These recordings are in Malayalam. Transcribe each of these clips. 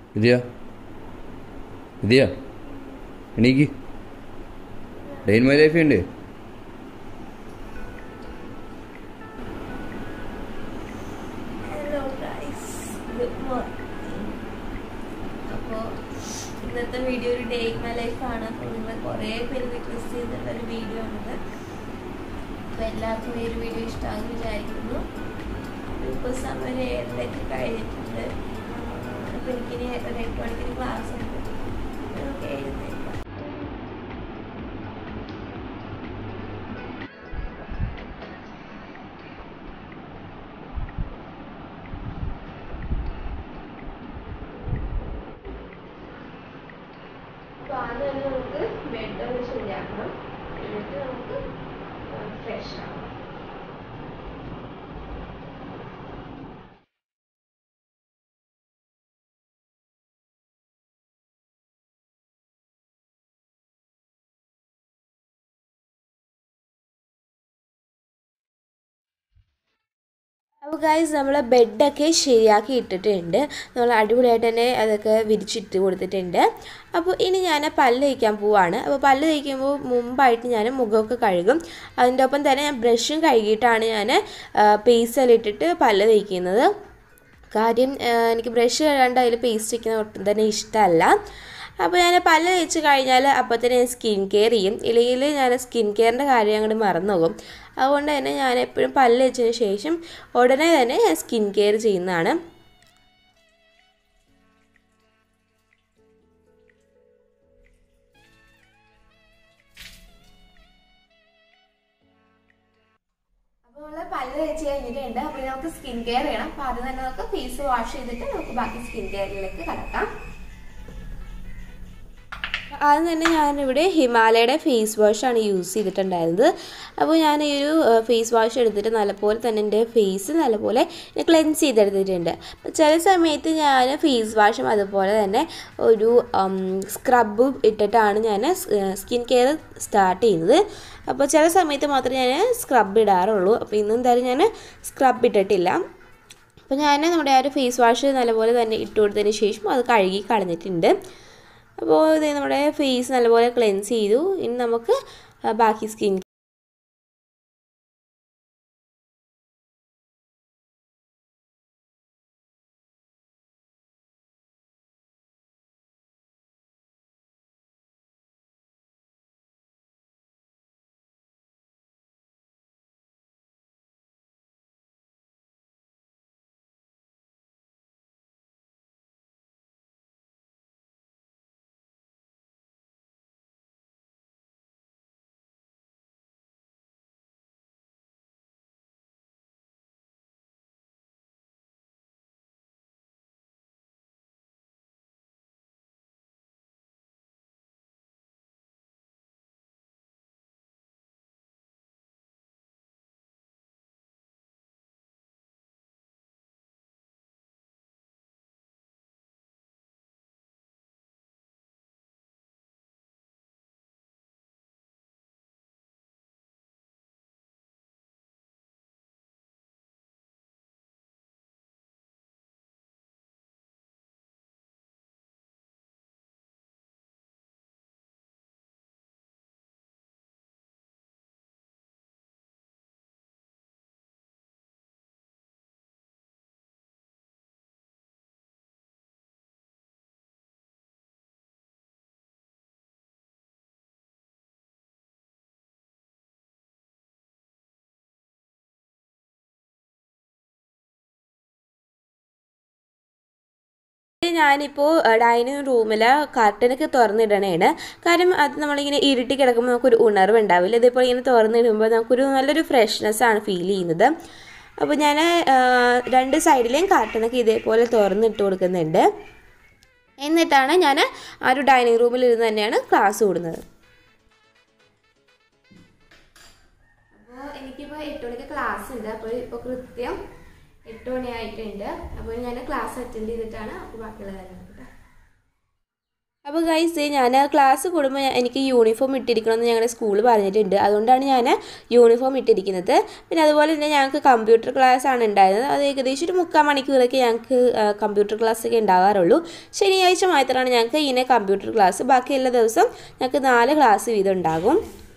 വിദ്യ വിദ്യ എണീക്ക് ഡെയിൻ മൈ ലൈഫ് ഉണ്ട് ഹലോ ഗൈസ് ഗുഡ് മോർണിംഗ് അപ്പോൾ ഇന്നത്തെ വീഡിയോ ഒരു ഡേ ഇൻ മൈ ലൈഫാണ് അപ്പോൾ നിങ്ങൾ കുറേ പേര് റിക്വസ്റ്റ് ചെയ്തിട്ടുള്ള ഒരു വീഡിയോ ആണിത് അപ്പോൾ എല്ലാവർക്കും ഈ ഒരു വീഡിയോ ഇഷ്ടമാണെന്ന് വിചാരിക്കുന്നു ഇപ്പോൾ സമയം ഒരു ഏഴിലേക്ക് കഴിഞ്ഞിട്ടുണ്ട് അപ്പോൾ എനിക്കിനി ഒരു എട്ട് മണിക്ക് ക്ലാസ് ഉണ്ട് നമുക്ക് എഴുന്നേക്കാം അപ്പോൾ ആദ്യം തന്നെ നമുക്ക് ബെഡ് ഒന്ന് ശരിയാക്കണം എന്നിട്ട് നമുക്ക് ഫ്രഷ് ആവാം അപ്പോൾ ഗൈസ് നമ്മൾ ബെഡൊക്കെ ശരിയാക്കി ഇട്ടിട്ടുണ്ട് നമ്മൾ അടിപൊളിയായിട്ട് തന്നെ അതൊക്കെ വിരിച്ചിട്ട് കൊടുത്തിട്ടുണ്ട് അപ്പോൾ ഇനി ഞാൻ പല്ല് തേക്കാൻ പോവാണ് അപ്പോൾ പല്ല് തേക്കുമ്പോൾ മുമ്പായിട്ട് ഞാൻ മുഖമൊക്കെ കഴുകും അതിൻ്റെ ഒപ്പം തന്നെ ഞാൻ ബ്രഷും കഴുകിയിട്ടാണ് ഞാൻ പേസ്റ്റെല്ലാം ഇട്ടിട്ട് പല്ല് തേക്കുന്നത് കാര്യം ആ, എനിക്ക് ബ്രഷ് കഴുകാണ്ട് അതിൽ പേസ്റ്റ് വയ്ക്കുന്നത് ഒട്ടും തന്നെ ഇഷ്ടമല്ല അപ്പോൾ ഞാൻ പല്ല് തേച്ച് കഴിഞ്ഞാൽ അപ്പോൾ തന്നെ ഞാൻ സ്കിൻ കെയർ ചെയ്യും ഇല്ലെങ്കിൽ ഞാൻ സ്കിൻ കെയറിൻ്റെ കാര്യം അങ്ങോട്ട് മറന്നു പോകും അതുകൊണ്ട് തന്നെ ഞാൻ എപ്പോഴും പല്ല് തേച്ചതിന് ശേഷം ഉടനെ തന്നെ ഞാൻ സ്കിൻ കെയർ ചെയ്യുന്നതാണ് അപ്പോൾ നമ്മൾ പല്ല് തേച്ച് കഴിഞ്ഞിട്ടുണ്ട് അപ്പോൾ നമുക്ക് സ്കിൻ കെയർ ചെയ്യണം അപ്പോൾ ആദ്യം തന്നെ നമുക്ക് ഫേസ് വാഷ് ചെയ്തിട്ട് നമുക്ക് ബാക്കി സ്കിൻ കെയറിലേക്ക് കടക്കാം ആദ്യം തന്നെ ഞാനിവിടെ ഹിമാലയയുടെ ഫേസ് വാഷാണ് യൂസ് ചെയ്തിട്ടുണ്ടായിരുന്നത് അപ്പോൾ ഞാൻ ഈ ഒരു ഫേസ് വാഷ് എടുത്തിട്ട് നല്ലപോലെ തന്നെ എൻ്റെ ഫേസ് നല്ലപോലെ ക്ലെൻസ് ചെയ്തെടുത്തിട്ടുണ്ട് അപ്പോൾ ചില സമയത്ത് ഞാൻ ഫേസ് വാഷും അതുപോലെ തന്നെ ഒരു സ്ക്രബും ഇട്ടിട്ടാണ് ഞാൻ സ്കിൻ കെയർ സ്റ്റാർട്ട് ചെയ്യുന്നത് അപ്പോൾ ചില സമയത്ത് മാത്രമേ ഞാൻ സ്ക്രബ് ഇടാറുള്ളൂ അപ്പോൾ ഇന്ന് എന്തായാലും ഞാൻ സ്ക്രബ് ഇട്ടിട്ടില്ല അപ്പോൾ ഞാൻ നമ്മുടെ ആ ഒരു ഫേസ് വാഷ് നല്ലപോലെ തന്നെ ഇട്ട് കൊടുത്തതിന് ശേഷം അത് കഴുകി കളഞ്ഞിട്ടുണ്ട് അപ്പോൾ ഇത് നമ്മുടെ ഫേസ് നല്ലപോലെ ക്ലെൻസ് ചെയ്തു ഇനി നമുക്ക് ആ, ബാക്കി സ്കിൻ ഞാനിപ്പോൾ ഡൈനിങ് റൂമിൽ കർട്ടനൊക്കെ തുറന്നിടണേണ് കാര്യം അത് നമ്മളിങ്ങനെ ഇരുട്ടി കിടക്കുമ്പോൾ നമുക്കൊരു ഉണർവ് ഉണ്ടാവില്ല ഇതിപ്പോൾ ഇങ്ങനെ തുറന്നിടുമ്പോൾ നമുക്കൊരു നല്ലൊരു ഫ്രഷ്നെസ് ആണ് ഫീൽ ചെയ്യുന്നത് അപ്പോൾ ഞാൻ രണ്ട് സൈഡിലെയും കർട്ടനൊക്കെ ഇതേപോലെ തുറന്നിട്ട് കൊടുക്കുന്നുണ്ട് എന്നിട്ടാണ് ഞാൻ ആ ഒരു ഡൈനിങ് റൂമിൽ ഇരുന്ന് തന്നെയാണ് ക്ലാസ് കൂടുന്നത് അപ്പോൾ എനിക്കിപ്പോൾ എട്ട് മണിക്ക് ക്ലാസ് ഉണ്ട് അപ്പോൾ ഇപ്പോൾ കൃത്യം എട്ട് മണിയായിട്ടുണ്ട് അപ്പോൾ ഞാൻ ക്ലാസ് അറ്റൻഡ് ചെയ്തിട്ടാണ് അപ്പോൾ ബാക്കിയുള്ള കാര്യങ്ങൾ കേട്ടോ അപ്പോൾ ഗൈസ് ഞാൻ ക്ലാസ് കൂടുമ്പോൾ എനിക്ക് യൂണിഫോം ഇട്ടിരിക്കണമെന്ന് ഞങ്ങളുടെ സ്കൂളിൽ പറഞ്ഞിട്ടുണ്ട് അതുകൊണ്ടാണ് ഞാൻ യൂണിഫോം ഇട്ടിരിക്കുന്നത് പിന്നെ അതുപോലെ തന്നെ ഞങ്ങൾക്ക് കമ്പ്യൂട്ടർ ക്ലാസ് ആണ് ഉണ്ടായിരുന്നത് അത് ഏകദേശം ഒരു മുക്കാൽ മണിക്കൂറൊക്കെ ഞങ്ങൾക്ക് കമ്പ്യൂട്ടർ ക്ലാസ് ഒക്കെ ഉണ്ടാകാറുള്ളൂ ശനിയാഴ്ച മാത്രമാണ് ഞങ്ങൾക്ക് ഇങ്ങനെ കമ്പ്യൂട്ടർ ക്ലാസ് ബാക്കി എല്ലാ ദിവസവും ഞങ്ങൾക്ക് നാല് ക്ലാസ് വീതം ഉണ്ടാകും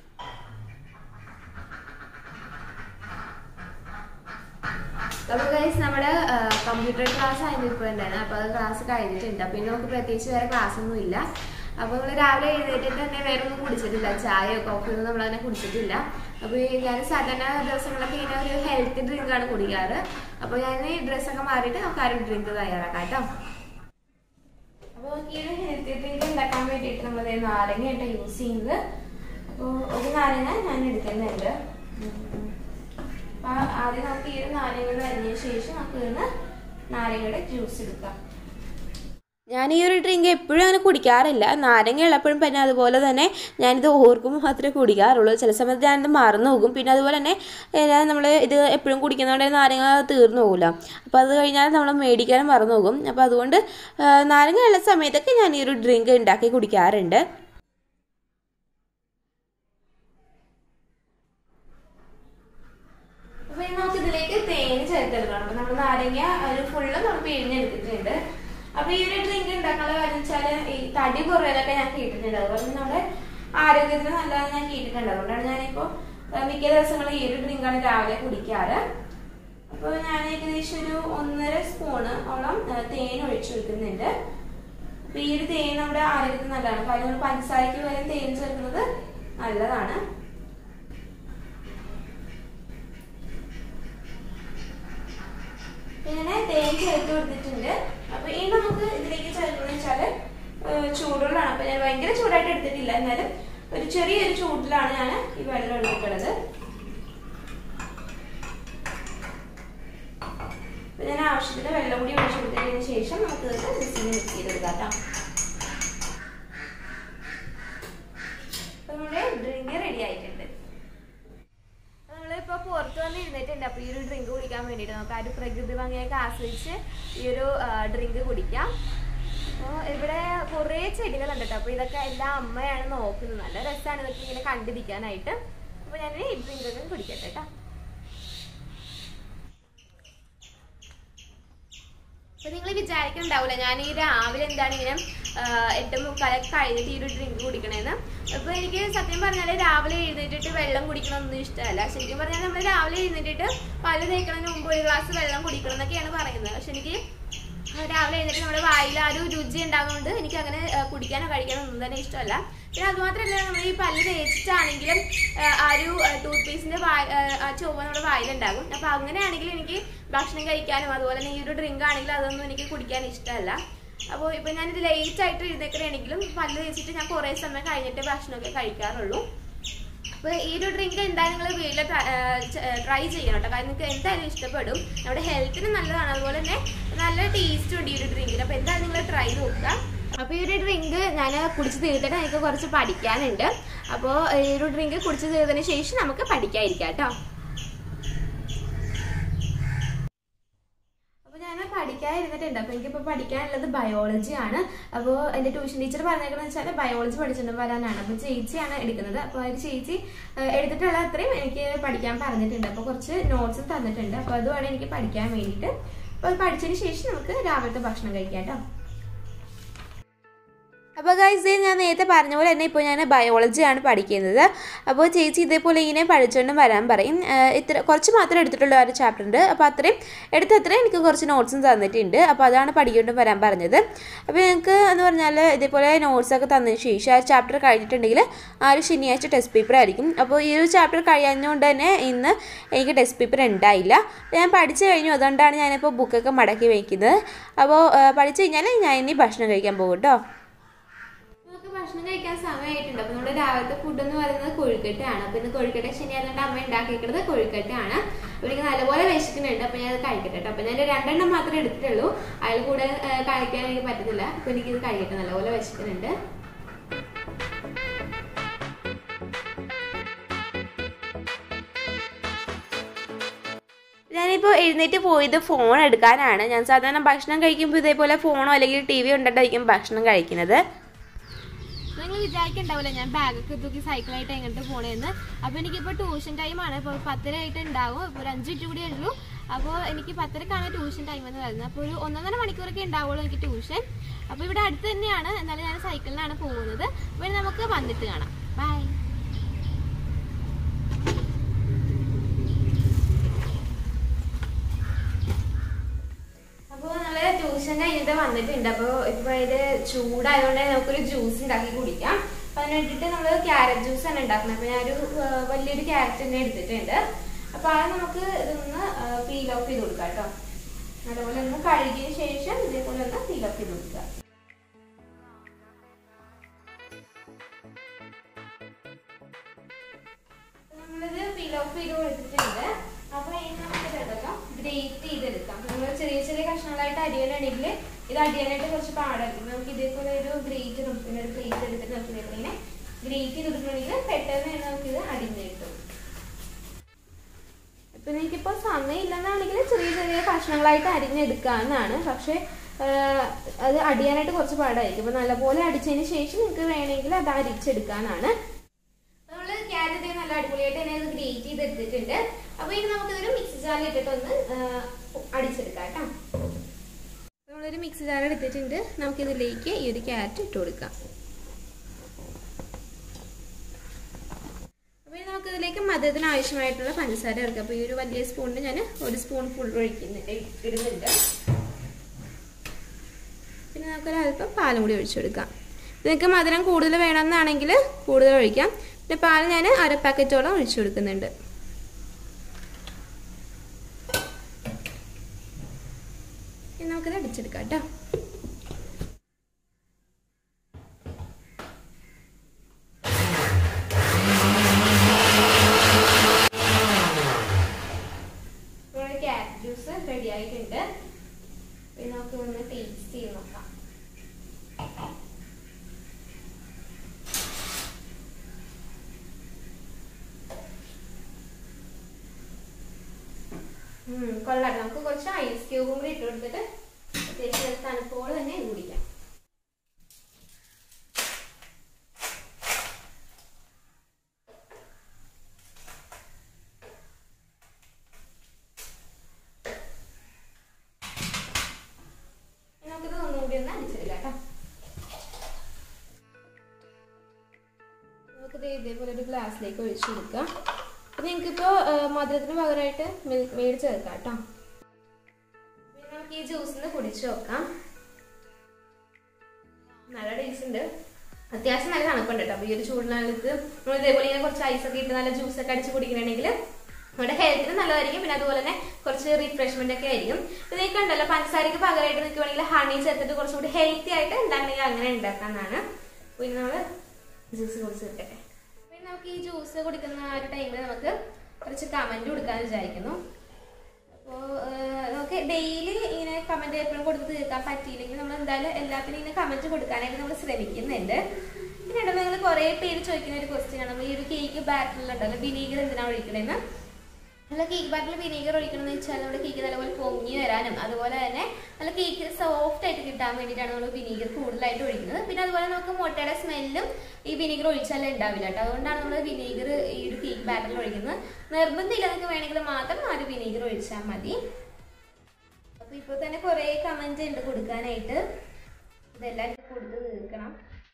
അപ്പോൾ ഗൈസ് നമ്മുടെ കമ്പ്യൂട്ടർ ക്ലാസ് ആയിരുന്നു ഇപ്പോൾ ഉണ്ടായിരുന്നത് അപ്പോൾ അത് ക്ലാസ് കഴിഞ്ഞിട്ടുണ്ട് അപ്പോൾ ഇനി നമുക്ക് പ്രത്യേകിച്ച് വേറെ ക്ലാസ് ഒന്നും ഇല്ല അപ്പോൾ നമ്മൾ രാവിലെ എഴുന്നേറ്റിട്ട് തന്നെ വേറെ ഒന്നും കുടിച്ചിട്ടില്ല ചായയോ കോഫിയോ ഒന്നും നമ്മളങ്ങനെ കുടിച്ചിട്ടില്ല അപ്പോൾ ഞാൻ സാധാരണ ദിവസങ്ങളൊക്കെ ഇങ്ങനെ ഒരു ഹെൽത്ത് ഡ്രിങ്ക് ആണ് കുടിക്കാറ് അപ്പോൾ ഞാൻ ഈ ഡ്രസ്സൊക്കെ മാറിയിട്ട് നമുക്ക് ആ ഒരു ഡ്രിങ്ക് തയ്യാറാക്കാം കേട്ടോ അപ്പോൾ ഈ ഒരു ഹെൽത്തി ഡ്രിങ്ക് ഉണ്ടാക്കാൻ വേണ്ടിയിട്ട് നമ്മൾ നാരങ്ങയായിട്ട് യൂസ് ചെയ്യുന്നത് അപ്പോൾ ഒരു നാരങ്ങ ഞാൻ എടുക്കുന്നുണ്ട് ഉം. അപ്പൊ ആദ്യം നമുക്ക് ഈ ഒരു നാരങ്ങ അരിഞ്ഞ ശേഷം നമുക്ക് ഇതിന് നാരങ്ങയുടെ ജ്യൂസ് എടുക്കാം ഞാൻ ഈ ഒരു ഡ്രിങ്ക് എപ്പോഴും അങ്ങനെ കുടിക്കാറില്ല നാരങ്ങ ഉള്ളപ്പോഴും പിന്നെ അതുപോലെ തന്നെ ഞാനിത് ഓർക്കുമ്പോൾ മാത്രമേ കുടിക്കാറുള്ളൂ ചില സമയത്ത് ഞാനിത് മറന്നു പോകും പിന്നെ അതുപോലെ തന്നെ നമ്മൾ ഇത് എപ്പോഴും കുടിക്കുന്നതുകൊണ്ട് നാരങ്ങ തീർന്നു പോകില്ല അപ്പോൾ അത് കഴിഞ്ഞാൽ നമ്മൾ മേടിക്കാനും മറന്നു പോകും അപ്പോൾ അതുകൊണ്ട് ആ, നാരങ്ങ ഉള്ള സമയത്തൊക്കെ ഞാൻ ഈ ഒരു ഡ്രിങ്ക് ഉണ്ടാക്കി കുടിക്കാറുണ്ട് അപ്പൊ ഇനി നമുക്ക് ഇതിലേക്ക് തേന് ചേർത്തെടുക്കണം അപ്പൊ നമ്മൾ നാരങ്ങ ഒരു ഫുള്ള് നമ്മൾ പിഴിഞ്ഞെടുത്തിട്ടുണ്ട് അപ്പൊ ഈ ഒരു ഡ്രിങ്ക് ഉണ്ടാക്കാനുള്ള കാര്യം വെച്ചാല് ഈ തടി കുറയാനൊക്കെ ഞാൻ കേട്ടിട്ടുണ്ട് അതുപോലെ തന്നെ നമ്മുടെ ആരോഗ്യത്തിന് നല്ലതാണ് ഞാൻ കേട്ടിട്ടുണ്ട് അതുകൊണ്ടാണ് ഞാനിപ്പോ ആ, മിക്ക ദിവസങ്ങളും ഈ ഒരു ഡ്രിങ്കാണ് രാവിലെ കുടിക്കാറ് അപ്പൊ ഞാൻ ഏകദേശം ഒരു ഒന്നര സ്പൂണ് ഓളം ആ, തേൻ ഒഴിച്ചു കൊടുക്കുന്നുണ്ട് അപ്പൊ ഈ ഒരു തേൻ നമ്മുടെ ആരോഗ്യത്തിന് നല്ലതാണ് കാര്യം നമ്മൾ പഞ്ചസാരയ്ക്ക് പകരം തേൻ ചേർക്കുന്നത് നല്ലതാണ് പിന്നെ തേൻ ചേർത്ത് കൊടുത്തിട്ടുണ്ട് അപ്പൊ ഇനി നമുക്ക് ഇതിലേക്ക് ചേർക്കുന്നത് വെച്ചാല് ഏഹ് ചൂടുള്ളതാണ് അപ്പൊ ഞാൻ ഭയങ്കര ചൂടായിട്ട് എടുത്തിട്ടില്ല എന്നാലും ഒരു ചെറിയൊരു ചൂടിലാണ് ഞാൻ ഈ വെള്ളം എടുക്കുന്നത് അപ്പൊ ഞാൻ ആവശ്യത്തിന് വെള്ളം കൂടി ഒഴിച്ചു കൊടുത്തതിന് ശേഷം നമുക്ക് ഇത് മിക്സിയിൽ മിക്സ് ചെയ്തെടുക്കാം കേട്ടോ അപ്പൊ നമ്മുടെ ഡ്രിങ്ക് റെഡി ആയിട്ടുണ്ട് നമ്മളിപ്പോ പുറത്ത് വന്ന് ഇരുന്നിട്ടുണ്ട് അപ്പൊ ഈ ഒരു ഡ്രിങ്ക് കുടിക്കാൻ വേണ്ടിട്ട് നമുക്ക് ആ ഒരു പ്രകൃതി ഭംഗിയൊക്കെ ആസ്വദിച്ച് ഈ ഒരു ഡ്രിങ്ക് കുടിക്കാം അപ്പോൾ ഇവിടെ കുറേ ചെടികൾ ഉണ്ട് കേട്ടോ അപ്പൊ ഇതൊക്കെ എല്ലാം അമ്മയാണ് നോക്കുന്നത് നല്ല രസമാണ് ഇതൊക്കെ ഇങ്ങനെ കണ്ടിരിക്കാനായിട്ട് അപ്പൊ ഞാൻ ഈ ഡ്രിങ്ക് ഒക്കെ കുടിക്കട്ടെ കേട്ടോ അപ്പൊ നിങ്ങൾ വിചാരിക്കുന്നുണ്ടാവില്ല ഞാൻ ഈ രാവിലെ എന്താണ് ഇങ്ങനെ ആ, എട്ട് മുക്കാലൊക്കെ കഴിഞ്ഞിട്ട് ഈ ഒരു ഡ്രിങ്ക് കുടിക്കണേന്ന് അപ്പൊ എനിക്ക് സത്യം പറഞ്ഞാല് രാവിലെ എഴുന്നേറ്റിട്ട് വെള്ളം കുടിക്കണമെന്നൊന്നും ഇഷ്ടമല്ല ശരിക്കും പറഞ്ഞാൽ നമ്മൾ രാവിലെ എഴുന്നേറ്റിട്ട് പല്ല് തേക്കണതിന് മുമ്പ് ഒരു ഗ്ലാസ് വെള്ളം കുടിക്കണം എന്നൊക്കെയാണ് പറയുന്നത് പക്ഷെ എനിക്ക് രാവിലെ എഴുന്നേറ്റ് നമ്മുടെ വായിൽ ആ ഒരു രുചി ഉണ്ടാകുന്നതുകൊണ്ട് എനിക്ക് അങ്ങനെ ആ, കുടിക്കാനോ കഴിക്കാനോ ഒന്നും തന്നെ ഇഷ്ടമല്ല പിന്നെ അതുമാത്രമല്ല നമ്മൾ ഈ പല്ല് തേച്ചിട്ടാണെങ്കിലും ആ, ആ ഒരു ടൂത്ത് പേസ്റ്റിന്റെ ആ ചൊവ്വ നമ്മുടെ വായിലുണ്ടാകും അപ്പൊ അങ്ങനെയാണെങ്കിൽ എനിക്ക് ഭക്ഷണം കഴിക്കാനും അതുപോലെ തന്നെ ഈ ഒരു ഡ്രിങ്ക് ആണെങ്കിലും അതൊന്നും എനിക്ക് കുടിക്കാൻ ഇഷ്ടമല്ല അപ്പോൾ ഇപ്പൊ ഞാനിത് ലേറ്റ് ആയിട്ട് എഴുന്നേക്കണെങ്കിലും പല്ല് തേച്ചിട്ട് ഞാൻ കുറേ സമയം കഴിഞ്ഞിട്ട് ഭക്ഷണമൊക്കെ കഴിക്കാറുള്ളൂ അപ്പൊ ഈ ഒരു ഡ്രിങ്ക് എന്തായാലും നിങ്ങൾ വീട്ടിൽ ട്രൈ ചെയ്യണം കേട്ടോ കാരണം നിങ്ങൾക്ക് എന്തായാലും ഇഷ്ടപ്പെടും നമ്മുടെ ഹെൽത്തിന് നല്ലതാണ് അതുപോലെ തന്നെ നല്ല ടേസ്റ്റും ഉണ്ട് ഈ ഒരു ഡ്രിങ്കിന് അപ്പൊ എന്തായാലും നിങ്ങൾ ട്രൈ നോക്കുക അപ്പൊ ഈ ഒരു ഡ്രിങ്ക് ഞാൻ കുടിച്ച് തീർത്തിട്ട് എനിക്ക് കുറച്ച് പഠിക്കാനുണ്ട് അപ്പോൾ ഈ ഒരു ഡ്രിങ്ക് കുടിച്ച് തീർത്തതിന് ശേഷം നമുക്ക് പഠിക്കാതിരിക്കാം കേട്ടോ അപ്പോൾ ഞാൻ പഠിക്കാതിരുന്നിട്ടുണ്ട് അപ്പോൾ എനിക്കിപ്പോൾ പഠിക്കാനുള്ളത് ബയോളജി ആണ് അപ്പോൾ എൻ്റെ ട്യൂഷൻ ടീച്ചർ പറഞ്ഞേക്കുന്നത് വെച്ചാൽ ബയോളജി പഠിച്ചുകൊണ്ട് വരാനാണ് അപ്പോൾ ചേച്ചിയാണ് എടുക്കുന്നത് അപ്പോൾ ആ ഒരു ചേച്ചി ഏഹ്, എടുത്തിട്ടുള്ള അത്രയും എനിക്ക് പഠിക്കാൻ പറഞ്ഞിട്ടുണ്ട് അപ്പോൾ കുറച്ച് നോട്ട്സും തന്നിട്ടുണ്ട് അപ്പോൾ അതുമാണ് എനിക്ക് പഠിക്കാൻ വേണ്ടിയിട്ട് അപ്പോൾ അത് പഠിച്ചതിന് ശേഷം നമുക്ക് രാവിലത്തെ ഭക്ഷണം കഴിക്കാം കേട്ടോ അപ്പോൾ ഗൈസ് ഞാൻ നേരത്തെ പറഞ്ഞ പോലെ തന്നെ ഇപ്പോൾ ഞാൻ ബയോളജിയാണ് പഠിക്കുന്നത് അപ്പോൾ ചേച്ചി ഇതേപോലെ ഇങ്ങനെ പഠിച്ചുകൊണ്ട് വരാൻ പറയും ആഹ് ഇത്ര കുറച്ച് മാത്രമേ എടുത്തിട്ടുള്ളൂ ആ ഒരു ചാപ്റ്റർ ഉണ്ട് അപ്പോൾ അത്രയും എടുത്തത്രയും എനിക്ക് കുറച്ച് നോട്ട്സും തന്നിട്ടുണ്ട് അപ്പോൾ അതാണ് പഠിക്കൊണ്ട് വരാൻ പറഞ്ഞത് അപ്പോൾ ഞങ്ങൾക്ക് എന്ന് പറഞ്ഞാൽ ഇതേപോലെ നോട്ട്സൊക്കെ തന്നതിന് ശേഷം ആ ചാപ്റ്റർ കഴിഞ്ഞിട്ടുണ്ടെങ്കിൽ ആ ഒരു ശനിയാഴ്ച ടെസ്റ്റ് പേപ്പർ ആയിരിക്കും അപ്പോൾ ഈ ഒരു ചാപ്റ്റർ കഴിയാഞ്ഞുകൊണ്ട് തന്നെ ഇന്ന് എനിക്ക് ടെസ്റ്റ് പേപ്പർ ഉണ്ടായില്ല അപ്പോൾ ഞാൻ പഠിച്ചു കഴിഞ്ഞു അതുകൊണ്ടാണ് ഞാനിപ്പോൾ ബുക്കൊക്കെ മടക്കി വയ്ക്കുന്നത് അപ്പോൾ ആഹ് പഠിച്ചു കഴിഞ്ഞാൽ ഞാൻ ഇനി ഭക്ഷണം കഴിക്കാൻ പോകും കേട്ടോ നമുക്ക് ഭക്ഷണം കഴിക്കാൻ സമയമായിട്ടുണ്ട് അപ്പൊ നമ്മുടെ രാവിലത്തെ ഫുഡ് എന്ന് പറയുന്നത് കൊഴുക്കട്ടയാണ് അപ്പൊ ഇന്ന് കൊഴുക്കട്ട ശനിയായതുകൊണ്ട് അമ്മ ഉണ്ടാക്കിയിരിക്കുന്നത് കൊഴുക്കട്ടയാണ് അപ്പൊ എനിക്ക് നല്ലപോലെ വിശക്കുന്നുണ്ട് അപ്പൊ ഞാൻ അത് കഴിക്കട്ടെ ട്ടോ. അപ്പൊ ഞാൻ രണ്ടെണ്ണം മാത്രമേ എടുത്തിട്ടുള്ളൂ അയാൾ കൂടെ ആ, കഴിക്കാൻ എനിക്ക് പറ്റുന്നില്ല അപ്പൊ എനിക്കിത് കഴിക്കട്ടെ നല്ലപോലെ വിശക്കുന്നുണ്ട് ഞാനിപ്പോൾ എഴുന്നേറ്റ് പോയത് ഫോൺ എടുക്കാനാണ് ഞാൻ സാധാരണ ഭക്ഷണം കഴിക്കുമ്പോൾ ഇതേപോലെ ഫോണോ അല്ലെങ്കിൽ ടി വി ഉണ്ടിട്ടായിരിക്കും ഭക്ഷണം കഴിക്കുന്നത് നിങ്ങൾ വിചാരിക്കണ്ടാവില്ല ഞാൻ ബാഗൊക്കെ തൂക്കി സൈക്കിളായിട്ട് എങ്ങോട്ട് പോണേന്ന് അപ്പോൾ എനിക്കിപ്പോൾ ട്യൂഷൻ ടൈമാണ് ഇപ്പോൾ പത്തര ആയിട്ട് ഉണ്ടാവും ഇപ്പോൾ ഒരു അഞ്ച് മിനിറ്റ് കൂടിയേ ഉള്ളൂ അപ്പോൾ എനിക്ക് പത്തരക്കാണ് ട്യൂഷൻ ടൈം എന്ന് പറയുന്നത് അപ്പോൾ ഒരു ഒന്നൊന്നര മണിക്കൂറൊക്കെ ഉണ്ടാവുള്ളൂ എനിക്ക് ട്യൂഷൻ അപ്പോൾ ഇവിടെ അടുത്ത് തന്നെയാണ് എന്നാലും ഞാൻ സൈക്കിളിലാണ് പോകുന്നത് അപ്പോൾ ഇനി നമുക്ക് വന്നിട്ട് കാണാം ബൈ അപ്പോൾ നമ്മള് ട്യൂഷൻ കഴിഞ്ഞിട്ട് വന്നിട്ടുണ്ട് അപ്പോൾ ഇപ്പോൾ ഇത് ചൂടായതുകൊണ്ട് നമുക്കൊരു ജ്യൂസ് ഉണ്ടാക്കി കുടിക്കാം അപ്പം അതിന് വേണ്ടിയിട്ട് നമ്മൾ ക്യാരറ്റ് ജ്യൂസ് ആണ് ഉണ്ടാക്കുന്നത് അപ്പോൾ ഞാനൊരു ആ, വലിയൊരു ക്യാരറ്റ് തന്നെ എടുത്തിട്ടുണ്ട് അപ്പോൾ അത് നമുക്ക് ഇതൊന്ന് പീൽ ഓഫ് ചെയ്ത് കൊടുക്കാം കേട്ടോ അതുപോലെ ഒന്ന് കഴുകിയതിന് ശേഷം ഇതേപോലെ ഒന്ന് പീൽ ഓഫ് ചെയ്ത് കൊടുക്കുക നമ്മളിത് പീൽ ഓഫ് ചെയ്ത് കൊടുത്തിട്ടുണ്ട് അപ്പൊ ഇനി നമുക്ക് ഇതെടുക്കാം ഗ്രേറ്റ് ചെയ്തെടുക്കാം നമ്മൾ ചെറിയ ചെറിയ കഷ്ണങ്ങളായിട്ട് അരിയാനാണെങ്കിൽ ഇത് അരിയാനായിട്ട് കുറച്ച് പാടായിരിക്കും നമുക്ക് ഇതേപോലെ ഒരു ഗ്രേറ്റ് പിന്നെ ഒരു പ്ലേറ്റ് എടുത്തിട്ട് നമുക്ക് ഇതേപോലെ ഇങ്ങനെ ഗ്രേറ്റ് ചെയ്തിട്ടുണ്ടെങ്കിൽ പെട്ടെന്ന് തന്നെ നമുക്ക് ഇത് അരിഞ്ഞ് കിട്ടും ഇപ്പൊ എനിക്കിപ്പോ സമയമില്ലെന്നാണെങ്കിൽ ചെറിയ ചെറിയ കഷ്ണങ്ങളായിട്ട് അരിഞ്ഞെടുക്കാവുന്നതാണ് പക്ഷെ ആഹ്, അത് അടിയാനായിട്ട് കുറച്ച് പാടായിരിക്കും അപ്പൊ നല്ലപോലെ അടിച്ചതിന് ശേഷം നിങ്ങൾക്ക് വേണമെങ്കിൽ അത് അരിച്ചെടുക്കാനാണ് നമ്മള് ക്യാരറ്റ് നല്ല അടിപൊളിയായിട്ട് തന്നെ ഇത് ഗ്രേറ്റ് ചെയ്തെടുത്തിട്ടുണ്ട് അപ്പൊ ഇനി നമുക്കിതൊരു മിക്സി ജാറിൽ ഇട്ടിട്ടൊന്ന് ആഹ്, അടിച്ചെടുക്കാം കേട്ടോ നമ്മളൊരു മിക്സി ജാർ എടുത്തിട്ടുണ്ട് നമുക്കിതിലേക്ക് ഈ ഒരു ക്യാരറ്റ് ഇട്ട് കൊടുക്കാം അപ്പോൾ ഇനി നമുക്ക് ഇതിലേക്ക് മധുരത്തിന് ആവശ്യമായിട്ടുള്ള പഞ്ചസാര ഇറക്കാം അപ്പോൾ ഈ ഒരു വലിയ സ്പൂണിന് ഞാൻ ഒരു സ്പൂൺ ഫുൾ ഒഴിക്കുന്നുണ്ട് ഇടുന്നുണ്ട് പിന്നെ നമുക്കൊരു അല്പം പാലും കൂടി ഒഴിച്ചു കൊടുക്കാം നിങ്ങൾക്ക് മധുരം കൂടുതൽ വേണമെന്നാണെങ്കിൽ കൂടുതൽ ഒഴിക്കാം പിന്നെ പാൽ ഞാൻ അര പാക്കറ്റോളം ഒഴിച്ചു കൊടുക്കുന്നുണ്ട് ഇനി നമുക്കിത് അടിച്ചെടുക്കാം കേട്ടോ നമ്മുടെ ക്യാരറ്റ് ജ്യൂസ് റെഡി ആയിട്ടുണ്ട് ഇനി നമുക്ക് ഒന്ന് ടേസ്റ്റ് ചെയ്ത് നോക്കാം ഉം, കൊള്ളാം നമുക്ക് കുറച്ച് ഐസ് ക്യൂബും കൂടി ഇട്ട് കൊടുത്തിട്ട് അത്യാവശ്യം തണുപ്പോടെ തന്നെ ഇത് കുടിക്കാം ഇനി നമുക്കിത് ഒന്നുകൂടി ഒന്ന് അടിച്ചെടുക്കാം കേട്ടോ നമുക്കിത് ഇതേപോലെ ഒരു ഗ്ലാസ്സിലേക്ക് ഒഴിച്ചു കൊടുക്കാം അപ്പം നിങ്ങൾക്കിപ്പോൾ മധുരത്തിന് പകരമായിട്ട് മിൽക്ക് മെയ്ഡ് ചേർക്കാം കേട്ടോ പിന്നെ നമുക്ക് ഈ ജ്യൂസിന് കുടിച്ചു നോക്കാം നല്ല ടേസ്റ്റ് ഉണ്ട് അത്യാവശ്യം നല്ല തണുപ്പുണ്ട് കേട്ടോ അപ്പോൾ ഈ ഒരു ചൂടിനകത്ത് നമ്മൾ ഇതേപോലെ ഇങ്ങനെ കുറച്ച് ഐസൊക്കെ ഇട്ട് നല്ല ജ്യൂസൊക്കെ അടിച്ച് കുടിക്കണമെങ്കിൽ നമ്മുടെ ഹെൽത്തിന് നല്ലതായിരിക്കും പിന്നെ അതുപോലെ തന്നെ കുറച്ച് റിഫ്രഷ്മെന്റ് ഒക്കെ ആയിരിക്കും പിന്നെ നിങ്ങൾക്ക് ഉണ്ടല്ലോ പഞ്ചസാരക്ക് പകരമായിട്ട് നിങ്ങൾക്ക് വേണമെങ്കിൽ ഹണി ചേർത്തിട്ട് കുറച്ചുകൂടി ഹെൽത്തി ആയിട്ട് ഉണ്ടാക്കണമെങ്കിൽ അങ്ങനെ ഉണ്ടാക്കാന്നാണ് പിന്നെ നമ്മൾ ജ്യൂസ് കുടിച്ച് കിട്ടട്ടെ പിന്നെ നമുക്ക് ഈ ജ്യൂസ് കുടിക്കുന്ന ആ ഒരു ടൈമിൽ നമുക്ക് കുറച്ച് കമന്റ് കൊടുക്കാന്ന് വിചാരിക്കുന്നു അപ്പോൾ നമുക്ക് ഡെയിലി ഇങ്ങനെ കമന്റ് എപ്പോഴും കൊടുത്ത് തീർക്കാൻ പറ്റിയില്ലെങ്കിൽ നമ്മൾ എന്തായാലും എല്ലാത്തിനും ഇങ്ങനെ കമന്റ് കൊടുക്കാനായിട്ട് നമ്മൾ ശ്രമിക്കുന്നുണ്ട് പിന്നെ ഉണ്ടല്ലോ നിങ്ങൾ കുറേ പേര് ചോദിക്കുന്ന ഒരു ക്വസ്റ്റ്യൻ ആണ് നമ്മൾ ഈ ഒരു കേക്ക് ബാറ്ററിലുണ്ടല്ലോ വിനീഗർ എന്തിനാണ് ഒഴിക്കണേന്ന് നല്ല കേക്ക് ബാറ്ററിൽ വിനീഗർ ഒഴിക്കണമെന്ന് വെച്ചാൽ നമ്മുടെ കേക്ക് നല്ലപോലെ പൊങ്ങി വരാനും അതുപോലെ തന്നെ നല്ല കേക്ക് സോഫ്റ്റ് ആയിട്ട് കിട്ടാൻ വേണ്ടിയിട്ടാണ് നമ്മൾ വിനീഗർ കൂടുതലായിട്ട് ഒഴിക്കുന്നത് പിന്നെ അതുപോലെ നമുക്ക് മുട്ടയുടെ സ്മെല്ലും ഈ വിനീഗർ ഒഴിച്ചാലേ ഉണ്ടാവില്ല കേട്ടോ അതുകൊണ്ടാണ് നമ്മൾ വിനീഗർ ഈ ഒരു കേക്ക് ബാറ്ററിൽ ഒഴിക്കുന്നത് നിർബന്ധമില്ല നിങ്ങൾക്ക് വേണമെങ്കിൽ മാത്രം ആ ഒരു വിനീഗർ ഒഴിച്ചാൽ മതി അപ്പൊ ഇപ്പോൾ തന്നെ കുറേ കമന്റ് ഉണ്ട് കൊടുക്കാനായിട്ട് ഇതെല്ലാം കൊടുത്ത് തീർക്കണം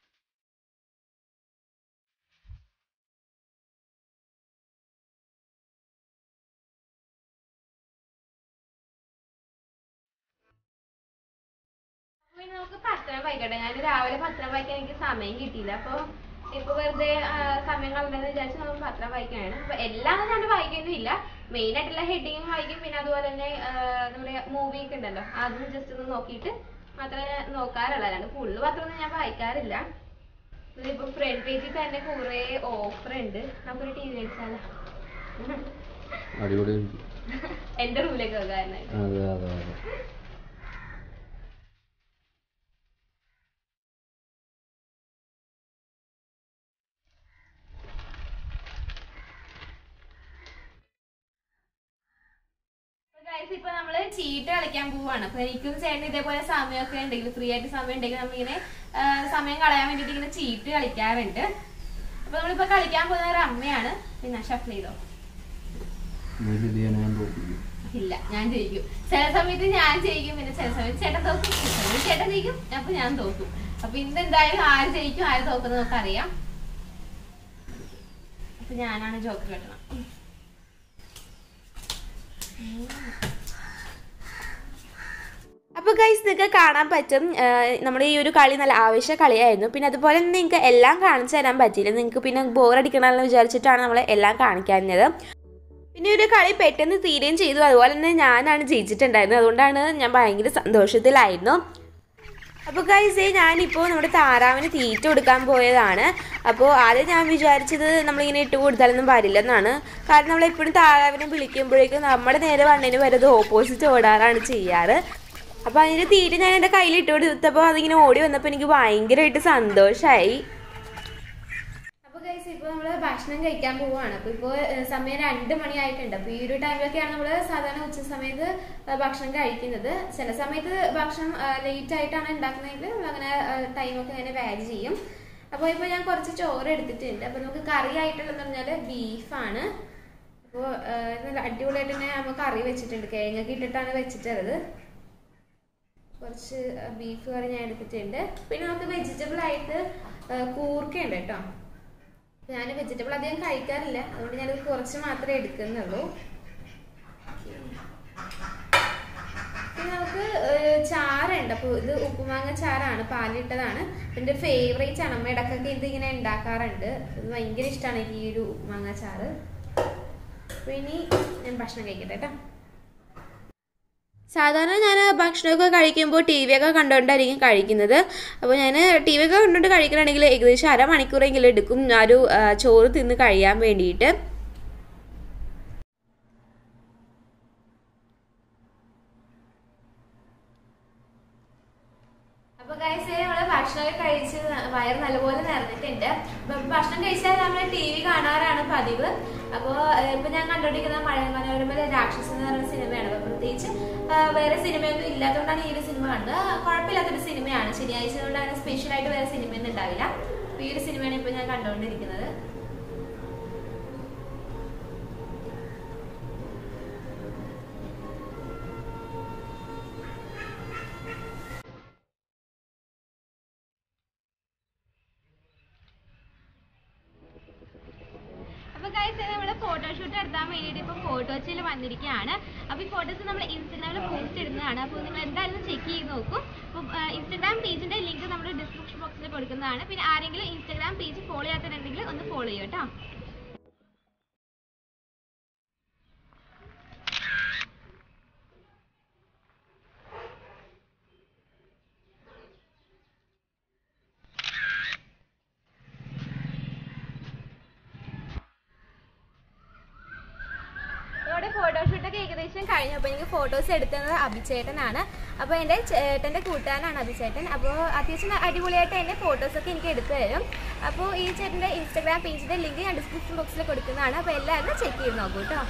അപ്പൊ ഇനി നമുക്ക് പത്രം വായിക്കട്ടെ ഞാൻ രാവിലെ പത്രം വായിക്കാൻ എനിക്ക് സമയം കിട്ടിയില്ല അപ്പൊ ഇപ്പൊ വെറുതെ ആ, സമയം കളഞ്ഞെന്ന് വിചാരിച്ച് നമ്മൾ പത്രം വായിക്കാനാണ് അപ്പൊ എല്ലാം ഞാൻ വായിക്കുന്നില്ല മെയിൻ ആയിട്ടുള്ള ഹെഡിങ്ങും വായിക്കും പിന്നെ അതുപോലെ തന്നെ ആ, നമ്മുടെ മൂവി ഒക്കെ ഉണ്ടല്ലോ അതും ജസ്റ്റ് ഒന്ന് നോക്കിയിട്ട് മാത്രമേ നോക്കാറുള്ളൂ അല്ലാണ്ട് ഫുള്ള് പത്രമൊന്നും ഞാൻ വായിക്കാറില്ല ഇപ്പൊ ഫ്രണ്ട് പേജിൽ തന്നെ കുറെ ഓഫർ ഉണ്ട് നമുക്കൊരു ടി വി മേടിച്ചാലോ അടിപൊളി എന്റെ റൂമിലേക്ക് വെക്കാനായിട്ട് അതെ അതെ അതെ ഗൈസ് ഗൈസ് ഇപ്പൊ നമ്മള് ചീട്ട് കളിക്കാൻ പോവാണ് അപ്പൊ എനിക്കും ചേട്ടൻ ഇതേപോലെ സമയമൊക്കെ ഉണ്ടെങ്കിൽ ഫ്രീ ആയിട്ട് സമയം ഉണ്ടെങ്കിൽ നമ്മളിങ്ങനെ ആ, സമയം കളയാൻ വേണ്ടിട്ട് ഇങ്ങനെ ചീട്ട് കളിക്കാറുണ്ട് അപ്പൊ നമ്മളിപ്പോ കളിക്കാൻ പോകുന്ന ഒരു അമ്മയാണ് പിന്നെ ഷഫിൾ ചെയ്തോ ഞാൻ തോപ്പിക്കും ഇല്ല ഞാൻ ജയിക്കും ചില സമയത്ത് ഞാൻ ജയിക്കും പിന്നെ ചില സമയത്ത് ചേട്ടൻ തോക്കും ചില സമയത്ത് ചേട്ടൻ ജയിക്കും അപ്പൊ ഞാൻ തോക്കും അപ്പൊ ഇന്ന് എന്തായാലും ആര് ജയിക്കും ആര് തോക്കുന്നത് നമുക്ക് അറിയാം അപ്പൊ ഞാനാണ് ജോക്ക് കെട്ടണം അപ്പോൾ ഗൈസ് നിങ്ങൾക്ക് കാണാൻ പറ്റും നമ്മുടെ ഈ ഒരു കളി നല്ല ആവശ്യ കളിയായിരുന്നു പിന്നെ അതുപോലെ തന്നെ നിങ്ങൾക്ക് എല്ലാം കാണിച്ചു തരാൻ പറ്റിയില്ല നിങ്ങൾക്ക് പിന്നെ ബോറടിക്കണമെന്ന് വിചാരിച്ചിട്ടാണ് നമ്മൾ എല്ലാം കാണിക്കാഞ്ഞത് പിന്നെ ഒരു കളി പെട്ടെന്ന് തീരുകയും ചെയ്തു അതുപോലെ തന്നെ ഞാനാണ് ജയിച്ചിട്ടുണ്ടായിരുന്നത് അതുകൊണ്ടാണ് ഞാൻ ഭയങ്കര സന്തോഷത്തിലായിരുന്നു അപ്പോൾ ഗൈസ് ഞാനിപ്പോൾ നമ്മുടെ താറാവിന് തീറ്റ കൊടുക്കാൻ പോയതാണ് അപ്പോൾ ആദ്യം ഞാൻ വിചാരിച്ചത് നമ്മളിങ്ങനെ ഇട്ട് കൊടുത്താലൊന്നും വരില്ലെന്നാണ് കാരണം നമ്മളെപ്പോഴും താറാവിനെ വിളിക്കുമ്പോഴേക്കും നമ്മുടെ നേരെ വണ്ണിന് വരുന്നത് ഓപ്പോസിറ്റ് ഓടാറാണ് ചെയ്യാറ് അപ്പോൾ അതിൻ്റെ തീറ്റ ഞാൻ എൻ്റെ കയ്യിൽ ഇട്ട് കൊടുത്തപ്പോൾ അതിങ്ങനെ ഓടി വന്നപ്പോൾ എനിക്ക് ഭയങ്കരമായിട്ട് സന്തോഷമായി അപ്പൊ ഗൈസ് ഇപ്പൊ നമ്മള് ഭക്ഷണം കഴിക്കാൻ പോവാണ് അപ്പൊ ഇപ്പൊ ഏഹ്, സമയം രണ്ട് മണിയായിട്ടുണ്ട് അപ്പൊ ഈ ഒരു ടൈമിലൊക്കെയാണ് നമ്മള് സാധാരണ ഉച്ച സമയത്ത് ഏഹ്, ഭക്ഷണം കഴിക്കുന്നത് ചില സമയത്ത് ഭക്ഷണം ലേറ്റ് ആയിട്ടാണ് ഉണ്ടാക്കുന്നതെങ്കിൽ നമ്മൾ അങ്ങനെ ടൈമൊക്കെ ഇങ്ങനെ വാരി ചെയ്യും അപ്പൊ ഇപ്പൊ ഞാൻ കുറച്ച് ചോറ് എടുത്തിട്ടുണ്ട് അപ്പൊ നമുക്ക് കറി ആയിട്ടുള്ളതെന്ന് പറഞ്ഞാല് ബീഫാണ് അപ്പോൾ നല്ല അടിപൊളിയായിട്ട് തന്നെ നമ്മൾ കറി വെച്ചിട്ടുണ്ട് കിഴങ്ങൊക്കെ ഇട്ടിട്ടാണ് വെച്ചിട്ടുള്ളത് കുറച്ച് ബീഫ് കറി ഞാൻ എടുത്തിട്ടുണ്ട് പിന്നെ നമുക്ക് വെജിറ്റബിൾ ആയിട്ട് കൂർക്ക ഉണ്ട് കേട്ടോ ഞാൻ വെജിറ്റബിൾ അധികം കഴിക്കാറില്ല അതുകൊണ്ട് ഞാനത് കുറച്ച് മാത്രമേ എടുക്കുന്നുള്ളൂ പിന്നെ നമുക്ക് ഏഹ്, ചാറുണ്ട് അപ്പോൾ ഇത് ഉപ്പുമാങ്ങ ചാറാണ് പാലിട്ടതാണ് എൻ്റെ ഫേവറേറ്റ് ആണ് അമ്മ ഇടക്കൊക്കെ ഇത് ഇങ്ങനെ ഉണ്ടാക്കാറുണ്ട് ഇത് ഭയങ്കര ഇഷ്ടമാണ് എനിക്ക് ഈ ഒരു ഉപ്പുമാങ്ങ ചാറ് അപ്പോൾ ഇനി ഞാൻ ഭക്ഷണം കഴിക്കട്ടെ കേട്ടോ സാധാരണ ഞാൻ ഭക്ഷണമൊക്കെ കഴിക്കുമ്പോൾ ടി വി ഒക്കെ കണ്ടുകൊണ്ടായിരിക്കും കഴിക്കുന്നത് അപ്പോൾ ഞാൻ ടി വി ഒക്കെ കണ്ടുകൊണ്ട് കഴിക്കണമെങ്കിൽ ഏകദേശം അരമണിക്കൂറെങ്കിലും എടുക്കും ആ ഒരു ആ, ചോറ് തിന്ന് കഴിയാൻ വേണ്ടിയിട്ട് അപ്പൊ ഗൈസ് നമ്മള് ഭക്ഷണമൊക്കെ കഴിച്ച് വയറ് നല്ലപോലെ നിറഞ്ഞിട്ടുണ്ട് അപ്പൊ ഭക്ഷണം കഴിച്ചാൽ നമ്മൾ ടി വി കാണാറാണ് പതിവ് അപ്പൊ ഏഹ്, ഇപ്പൊ ഞാൻ കണ്ടോണ്ടിരിക്കുന്ന മഴ മനോരമയിലെ രാക്ഷസൻ എന്ന് പറയുന്ന സിനിമയാണ് അപ്പൊ പ്രത്യേകിച്ച് ആഹ്, വേറെ സിനിമയൊന്നും ഇല്ലാത്തതുകൊണ്ടാണ് ഈ ഒരു സിനിമ കണ്ടത് കുഴപ്പമില്ലാത്തൊരു സിനിമയാണ് ശനിയാഴ്ച കൊണ്ട് അങ്ങനെ സ്പെഷ്യൽ ആയിട്ട് വേറെ സിനിമയൊന്നും ഉണ്ടാവില്ല അപ്പൊ ഈ ഒരു സിനിമയാണ് ഇപ്പൊ ഞാൻ കണ്ടുകൊണ്ടിരിക്കുന്നത് അപ്പൊ ഗൈസ് നമ്മള് ഫോട്ടോഷൂട്ട് എടുത്താൻ വേണ്ടിയിട്ട് ഇപ്പൊ ഫോട്ടോച്ചിൽ വന്നിരിക്കുകയാണ് അപ്പൊ ഈ ഫോട്ടോസ് നമ്മൾ ഇൻസ്റ്റാഗ്രാമിൽ പോസ്റ്റ് ഇടുന്നതാണ് അപ്പോൾ നിങ്ങൾ എന്തായാലും ചെക്ക് ചെയ്ത് നോക്കും അപ്പം ഇൻസ്റ്റാഗ്രാം പേജിന്റെ ലിങ്ക് നമ്മൾ ഡിസ്ക്രിപ്ഷൻ ബോക്സിൽ കൊടുക്കുന്നതാണ് പിന്നെ ആരെങ്കിലും ഇൻസ്റ്റാഗ്രാം പേജ് ഫോളോ ചെയ്യാത്തതുണ്ടെങ്കിൽ ഒന്ന് ഫോളോ ചെയ്യും കേട്ടോ നമ്മുടെ ഫോട്ടോഷൂട്ടൊക്കെ ഏകദേശം കഴിഞ്ഞു അപ്പോൾ എനിക്ക് ഫോട്ടോസ് എടുത്തത് അഭിചേട്ടനാണ് അപ്പോൾ എൻ്റെ ചേട്ടൻ്റെ കൂട്ടുകാരനാണ് അഭിചേട്ടൻ അപ്പോൾ അത്യാവശ്യം അടിപൊളിയായിട്ട് എൻ്റെ ഫോട്ടോസൊക്കെ എനിക്ക് എടുത്തു തരും അപ്പോൾ ഈ ചേട്ടൻ്റെ ഇൻസ്റ്റാഗ്രാം പേജിൻ്റെ ലിങ്ക് ഞാൻ ഡിസ്ക്രിപ്ഷൻ ബോക്സിൽ കൊടുക്കുന്നതാണ് അപ്പോൾ എല്ലാവരും ചെക്ക് ചെയ്ത് നോക്കൂ കേട്ടോ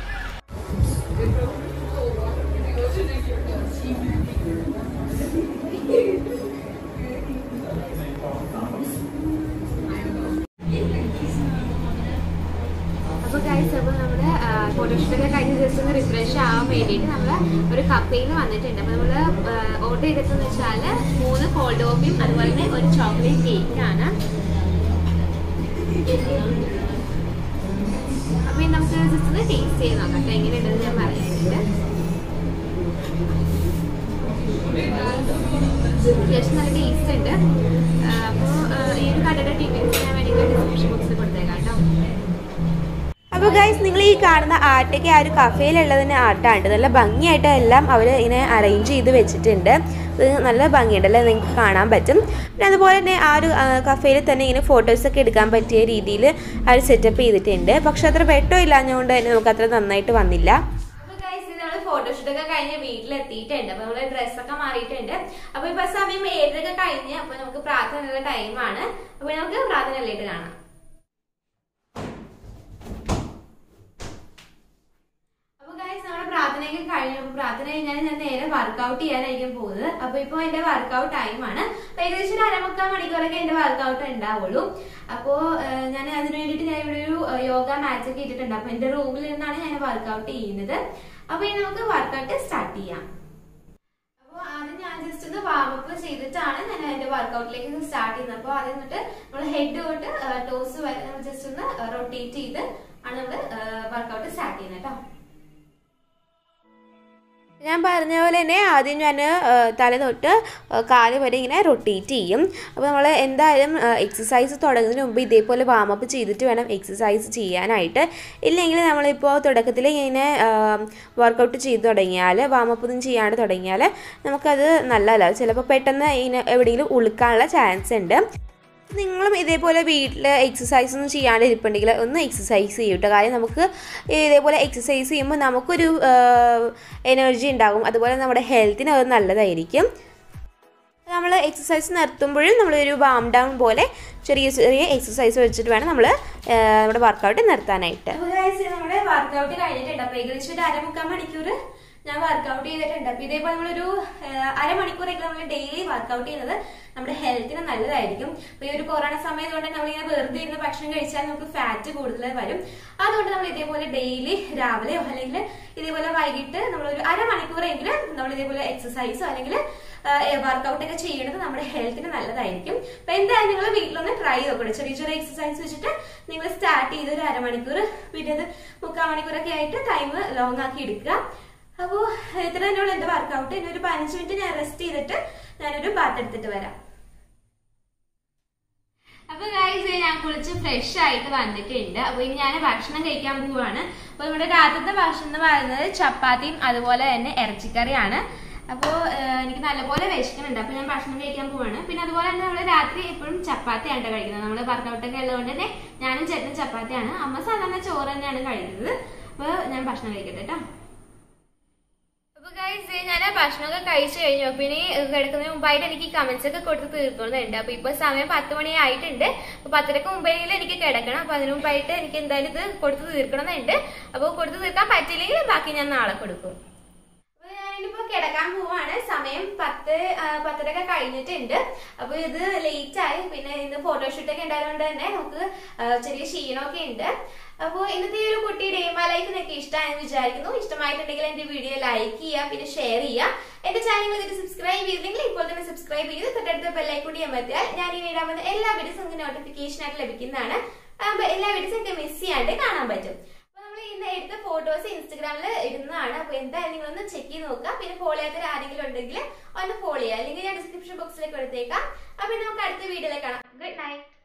അപ്പോൾ ഗൈസ് അപ്പോൾ നമ്മൾ ഫോട്ടോഷൂട്ടൊക്കെ കഴിഞ്ഞ ദിവസം ഒന്ന് റിഫ്രഷ് ആവാൻ വേണ്ടിയിട്ട് നമ്മൾ ഒരു കപ്പയിൽ നിന്ന് വന്നിട്ടുണ്ട് അപ്പോൾ നമ്മൾ ഓർഡർ ചെയ്തിട്ടെന്ന് വെച്ചാൽ മൂന്ന് കോൾഡ് കോഫിയും അതുപോലെ തന്നെ ഒരു ചോക്ലേറ്റ് കേക്കാണ് അപ്പോൾ ഇനി നമുക്ക് ജസ്റ്റ് ഒന്ന് ടേസ്റ്റ് ചെയ്ത് നോക്കാം കേട്ടോ എങ്ങനെയുണ്ടെന്ന് ഞാൻ പറയുന്നുണ്ട് അത്യാവശ്യം നല്ല ടേസ്റ്റ് ഉണ്ട് അപ്പോൾ ഈ ഒരു കടയുടെ ഡീറ്റെയിൽസ് ഞാൻ വേണമെങ്കിൽ ഡിസ്ക്രിപ്ഷൻ ബോക്സിൽ കൊടുത്തേക്കാം കേട്ടോ അപ്പോൾ ഗൈസ് നിങ്ങൾ ഈ കാണുന്ന ആർട്ടൊക്കെ ആ ഒരു കഫേയിലുള്ളതിന് ആർട്ടാണ് നല്ല ഭംഗിയായിട്ട് എല്ലാം അവർ ഇങ്ങനെ അറേഞ്ച് ചെയ്ത് വെച്ചിട്ടുണ്ട് ഇത് നല്ല ഭംഗിയുണ്ടല്ലേ നിങ്ങൾക്ക് കാണാൻ പറ്റും പിന്നെ അതുപോലെ തന്നെ ആ ഒരു കഫേയിൽ തന്നെ ഇങ്ങനെ ഫോട്ടോസൊക്കെ എടുക്കാൻ പറ്റിയ രീതിയിൽ അവർ സെറ്റപ്പ് ചെയ്തിട്ടുണ്ട് പക്ഷെ അത്ര വെട്ടോ ഇല്ലാഞ്ഞുകൊണ്ട് തന്നെ നമുക്ക് അത്ര നന്നായിട്ട് വന്നില്ല അപ്പൊ guys, ഇത് നമ്മള് ഫോട്ടോഷൂട്ട് ഒക്കെ കഴിഞ്ഞ് വീട്ടിലെത്തിയിട്ടുണ്ട് അപ്പൊ നമ്മള് ഡ്രസ്സൊക്കെ മാറിയിട്ടുണ്ട് അപ്പൊ ഇപ്പൊ സമയം ഏഴരയൊക്കെ കഴിഞ്ഞ് അപ്പൊ നമുക്ക് പ്രാർത്ഥനയുള്ള ടൈമാണ് അപ്പൊ നമുക്ക് പ്രാർത്ഥനയിലേക്ക് കാണാം അപ്പൊ ഗൈസ് നമ്മുടെ പ്രാർത്ഥന പ്രാർത്ഥനയൊക്കെ കഴിഞ്ഞു അപ്പൊ പ്രാർത്ഥന കഴിഞ്ഞാൽ ഞാൻ നേരെ വർക്കൗട്ട് ചെയ്യാനായിരിക്കും പോകുന്നത് അപ്പൊ ഇപ്പൊ എന്റെ വർക്കൗട്ട് ടൈമാണ് അപ്പൊ ഏകദേശം ഒരു അരമുക്കാൽ മണിക്കൂറൊക്കെ എന്റെ വർക്കൗട്ട് ഉണ്ടാവുള്ളൂ അപ്പോ ഏഹ്, ഞാൻ അതിന് വേണ്ടിയിട്ട് ഞാൻ ഇവിടെ ഒരു ഏഹ്, യോഗ മാറ്റ് ഒക്കെ ഇട്ടിട്ടുണ്ട് അപ്പൊ എന്റെ റൂമിൽ നിന്നാണ് ഞാൻ വർക്കൗട്ട് ചെയ്യുന്നത് അപ്പൊ ഇനി നമുക്ക് വർക്കൗട്ട് സ്റ്റാർട്ട് ചെയ്യാം അപ്പോൾ ആദ്യം ഞാൻ ജസ്റ്റ് ഒന്ന് വാമപ്പ് ചെയ്തിട്ടാണ് ഞാൻ എന്റെ വർക്കൗട്ടിലേക്ക് സ്റ്റാർട്ട് ചെയ്യുന്നത് അപ്പോൾ ആദ്യം എന്നിട്ട് നമ്മൾ ഹെഡ് തൊട്ട് ടോസ് വരെ നമ്മൾ ജസ്റ്റ് ഒന്ന് റൊട്ടേറ്റ് ചെയ്ത് ആണ് നമ്മൾ വർക്കൗട്ട് സ്റ്റാർട്ട് ചെയ്യുന്നത് കേട്ടോ ഞാൻ പറഞ്ഞ പോലെ തന്നെ ആദ്യം ഞാൻ തല തൊട്ട് ആ, കാല് വരെ ഇങ്ങനെ റൊട്ടേറ്റ് ചെയ്യും അപ്പോൾ നമ്മൾ എന്തായാലും എക്സസൈസ് തുടങ്ങുന്നതിന് മുമ്പ് ഇതേപോലെ വാമപ്പ് ചെയ്തിട്ട് വേണം എക്സസൈസ് ചെയ്യാനായിട്ട് ഇല്ലെങ്കിൽ നമ്മളിപ്പോൾ തുടക്കത്തിൽ ഇങ്ങനെ വർക്കൗട്ട് ചെയ്ത് തുടങ്ങിയാൽ വാമപ്പ് ഒന്നും ചെയ്യാണ്ട് തുടങ്ങിയാൽ നമുക്കത് നല്ലതല്ല ചിലപ്പോൾ പെട്ടെന്ന് ഇങ്ങനെ എവിടെയെങ്കിലും ഉളുക്കാനുള്ള ചാൻസ് ഉണ്ട് നിങ്ങളും ഇതേപോലെ വീട്ടിൽ എക്സസൈസ് ഒന്നും ചെയ്യാണ്ട് ഇരിപ്പുണ്ടെങ്കിൽ ഒന്ന് എക്സസൈസ് ചെയ്യും കേട്ടോ കാര്യം നമുക്ക് ഇതേപോലെ എക്സസൈസ് ചെയ്യുമ്പോൾ നമുക്കൊരു എനർജി ഉണ്ടാകും അതുപോലെ നമ്മുടെ ഹെൽത്തിന് അത് നല്ലതായിരിക്കും നമ്മൾ എക്സസൈസ് നിർത്തുമ്പോഴും നമ്മളൊരു വാം ഡൗൺ പോലെ ചെറിയ ചെറിയ എക്സസൈസ് വെച്ചിട്ട് വേണം നമ്മൾ നമ്മുടെ വർക്കൗട്ട് നിർത്താനായിട്ട് അപ്പോൾ guys, നമ്മുടെ വർക്കൗട്ട് കഴിഞ്ഞിട്ടുണ്ട് അപ്പൊ ഏകദേശം ഒരു അരമുക്കാൽ മണിക്കൂർ ഞാൻ വർക്കൗട്ട് ചെയ്തിട്ടുണ്ട് അപ്പൊ ഇതേപോലെ നമ്മളൊരു ഏഹ്, അരമണിക്കൂറൊക്കെ നമ്മൾ ഡെയിലി വർക്കൗട്ട് ചെയ്യുന്നത് നമ്മുടെ ഹെൽത്തിന് നല്ലതായിരിക്കും അപ്പൊ ഈ ഒരു കൊറോണ സമയം കൊണ്ട് നമ്മളിങ്ങനെ വെറുതെ ഇരുന്ന് ഭക്ഷണം കഴിച്ചാൽ നമുക്ക് ഫാറ്റ് കൂടുതൽ വരും അതുകൊണ്ട് നമ്മൾ ഇതേപോലെ ഡെയിലി രാവിലെയോ അല്ലെങ്കിൽ ഇതേപോലെ വൈകിട്ട് നമ്മളൊരു അരമണിക്കൂറെങ്കിലും നമ്മൾ ഇതേപോലെ എക്സസൈസോ അല്ലെങ്കിൽ വർക്കൗട്ട് ഒക്കെ ചെയ്യുന്നത് നമ്മുടെ ഹെൽത്തിന് നല്ലതായിരിക്കും അപ്പൊ എന്തായാലും നിങ്ങൾ വീട്ടിലൊന്ന് ട്രൈ നോക്കണം ചെറിയ ചെറിയ എക്സസൈസ് വെച്ചിട്ട് നിങ്ങൾ സ്റ്റാർട്ട് ചെയ്ത് ഒരു അരമണിക്കൂർ പിന്നെ അത് മുക്കാൽ മണിക്കൂറൊക്കെ ആയിട്ട് ടൈം ലോങ് ആക്കി എടുക്കുക അപ്പോൾ ഇത്ര തന്നെയുള്ള എന്റെ വർക്കൗട്ട് ഇനി ഒരു പതിനഞ്ച് മിനിറ്റ് ഞാൻ റെസ്റ്റ് ചെയ്തിട്ട് ഞാനൊരു ബാത്ത് എടുത്തിട്ട് വരാം അപ്പൊ ഗൈസ് ഞാൻ കുളിച്ച് ഫ്രഷ് ആയിട്ട് വന്നിട്ടുണ്ട് അപ്പൊ ഇനി ഞാൻ ഭക്ഷണം കഴിക്കാൻ പോവാണ് അപ്പൊ നമ്മുടെ രാത്രിത്തെ ഭക്ഷണം എന്ന് പറയുന്നത് ചപ്പാത്തിയും അതുപോലെ തന്നെ ഇറച്ചിക്കറിയാണ് അപ്പോൾ എനിക്ക് നല്ലപോലെ വിശക്കുന്നുണ്ട് അപ്പൊ ഞാൻ ഭക്ഷണം കഴിക്കാൻ പോവാണ് പിന്നെ അതുപോലെ തന്നെ നമ്മൾ രാത്രി എപ്പോഴും ചപ്പാത്തിയാണ് ട്ടോ കഴിക്കുന്നത് നമ്മൾ വർക്കൗട്ടൊക്കെ ഉള്ളതുകൊണ്ട് തന്നെ ഞാനും ചേട്ടനും ചപ്പാത്തിയാണ് അമ്മ സാധാരണ ചോറ് തന്നെയാണ് കഴിക്കുന്നത് അപ്പൊ ഞാൻ ഭക്ഷണം കഴിക്കട്ടെ കേട്ടോ അപ്പൊ ഗൈസ് ഞാൻ ഭക്ഷണമൊക്കെ കഴിച്ചു കഴിഞ്ഞു അപ്പൊ ഇനി കിടക്കുന്നതിന് മുമ്പായിട്ട് എനിക്ക് കമന്റ്സ് ഒക്കെ കൊടുത്ത് തീർക്കുന്നുണ്ട് അപ്പൊ ഇപ്പൊ സമയം പത്ത് മണി ആയിട്ടുണ്ട് അപ്പൊ പത്തരക്ക് മുമ്പെങ്കിലും എനിക്ക് കിടക്കണം അപ്പൊ അതിന് മുമ്പായിട്ട് എനിക്ക് എന്തായാലും ഇത് കൊടുത്ത് തീർക്കണമെന്നുണ്ട് അപ്പൊ കൊടുത്ത് തീർക്കാൻ പറ്റില്ലെങ്കിൽ ബാക്കി ഞാൻ നാളെ കൊടുക്കും അപ്പൊ ഞാനിപ്പോ കിടക്കാൻ പോവാണ് സമയം പത്ത് ആ, പത്തരയൊക്കെ കഴിഞ്ഞിട്ടുണ്ട് അപ്പൊ ഇത് ലേറ്റ് ആയി പിന്നെ ഇന്ന് ഫോട്ടോഷൂട്ട് ഒക്കെ ഉണ്ടായതുകൊണ്ട് തന്നെ നമുക്ക് ആ, ചെറിയ ക്ഷീണമൊക്കെ ഉണ്ട് അപ്പോൾ ഇന്നത്തെ ഈ ഒരു കുട്ടി ഡേമ ലൈഫ് നിങ്ങൾക്ക് ഇഷ്ടമായെന്ന് വിചാരിക്കുന്നു ഇഷ്ടമായിട്ടുണ്ടെങ്കിൽ എന്റെ വീഡിയോ ലൈക്ക് ചെയ്യുക പിന്നെ ഷെയർ ചെയ്യുക എന്റെ ചാനൽ ഇതിൽ സബ്സ്ക്രൈബ് ചെയ്തില്ലെങ്കിൽ ഇപ്പോൾ തന്നെ സബ്സ്ക്രൈബ് ചെയ്ത് തൊട്ടടുത്ത ബെല്ലൈക്കൂടി അമർത്തിയാൽ ഞാൻ ഇനി ഇടാൻ വന്ന എല്ലാ വീഡിയോസും നിങ്ങൾക്ക് നോട്ടിഫിക്കേഷൻ ആയിട്ട് ലഭിക്കുന്നതാണ് അപ്പൊ എല്ലാ വീഡിയോസും ഒക്കെ മിസ് ചെയ്യാണ്ട് കാണാൻ പറ്റും അപ്പൊ നമ്മൾ ഇന്ന് എടുത്ത ഫോട്ടോസ് ഇൻസ്റ്റഗ്രാമിൽ ഇടുന്നതാണ് അപ്പൊ എന്തായാലും നിങ്ങളൊന്ന് ചെക്ക് ചെയ്ത് നോക്കുക പിന്നെ ഫോളോ ചെയ്യാത്ത ആരെങ്കിലും ഉണ്ടെങ്കിൽ ഒന്ന് ഫോളോ ചെയ്യുക അല്ലെങ്കിൽ ഞാൻ ഡിസ്ക്രിപ്ഷൻ ബോക്സിലേക്ക് എടുത്തേക്കാം അപ്പൊ നമുക്ക് അടുത്ത വീഡിയോയിലേക്ക് കാണാം ഗുഡ് നൈറ്റ്